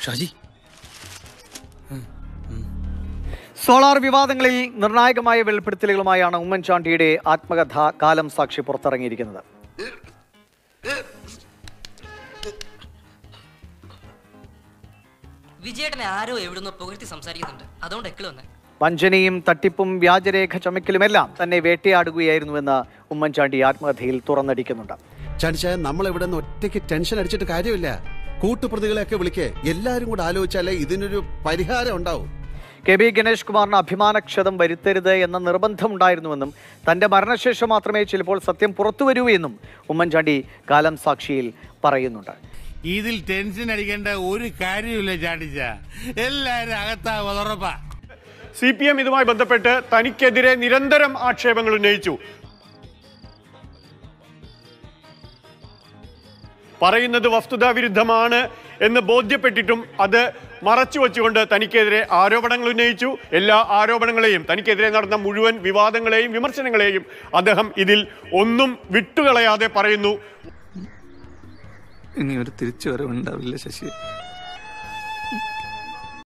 Shaji solar വിവാദങ്ങളിൽ നിർണായകമായ വെളിപ്പെടുത്തലുകളുമായാണ് ഉമ്മൻചാണ്ടിയുടെ ആത്മകഥ കാലം സാക്ഷി പുറത്തിറങ്ങിയിരിക്കുന്നത് വിജയേട്ടനെ ആരോ എവിടുന്നോ പുകഴ്ത്തി സംസാരിക്കുന്നുണ്ട് അതുകൊണ്ട് എക്കിൾ വന്നേ വഞ്ചനയും തട്ടിപ്പും വ്യാജരേഖ ചമയ്ക്കലുമെല്ലാം തന്നെ വേട്ടയാടുകയായിരുന്നുവെന്ന് ഉമ്മൻചാണ്ടി ആത്മകഥയിൽ തുറന്നടിക്കുന്നുണ്ട് ചാണ്ടിച്ചായ നമ്മൾ ഇവിടെ നിന്ന് ഒറ്റയ്ക്ക് ടെൻഷൻ അടിച്ചിട്ട് കാര്യമില്ല കൂട്ടുപ്രതികളെയൊക്കെ വിളിക്കേ എല്ലാരും കൂടെ ആലോചിച്ചാലേ ഇതിനൊരു പരിഹാരം ഉണ്ടാവും കെ ബി ഗണേഷ് കുമാറിന് അഭിമാനക്ഷതം വരുത്തരുത് എന്ന നിർബന്ധമുണ്ടായിരുന്നുവെന്നും തന്റെ മരണശേഷം മാത്രമേ ചിലപ്പോൾ സത്യം പുറത്തുവരൂ എന്നും ഉമ്മൻചാണ്ടി കാലം സാക്ഷിയിൽ പറയുന്നുണ്ട് ഇതിൽ ടെൻഷൻ അടിക്കേണ്ട ഒരു കാര്യമില്ല ചാണ്ടിച്ച എല്ലാരും അകത്താ ഉറപ്പാ സി പി എം ഇതുമായി ബന്ധപ്പെട്ട് തനിക്കെതിരെ നിരന്തരം ആക്ഷേപങ്ങൾ ഉന്നയിച്ചു പറയുന്നത് വസ്തുതാ വിരുദ്ധമാണ് എന്ന് ബോധ്യപ്പെട്ടിട്ടും അത് മറച്ചു വെച്ചുകൊണ്ട് തനിക്കെതിരെ ആരോപണങ്ങൾ ഉന്നയിച്ചു എല്ലാ ആരോപണങ്ങളെയും തനിക്കെതിരെ നടന്ന മുഴുവൻ വിവാദങ്ങളെയും വിമർശനങ്ങളെയും അദ്ദേഹം ഇതിൽ ഒന്നും വിട്ടുകളയാതെ പറയുന്നു ഇനി ഒരു തിരിച്ചു വരവുണ്ടാവില്ല ശശി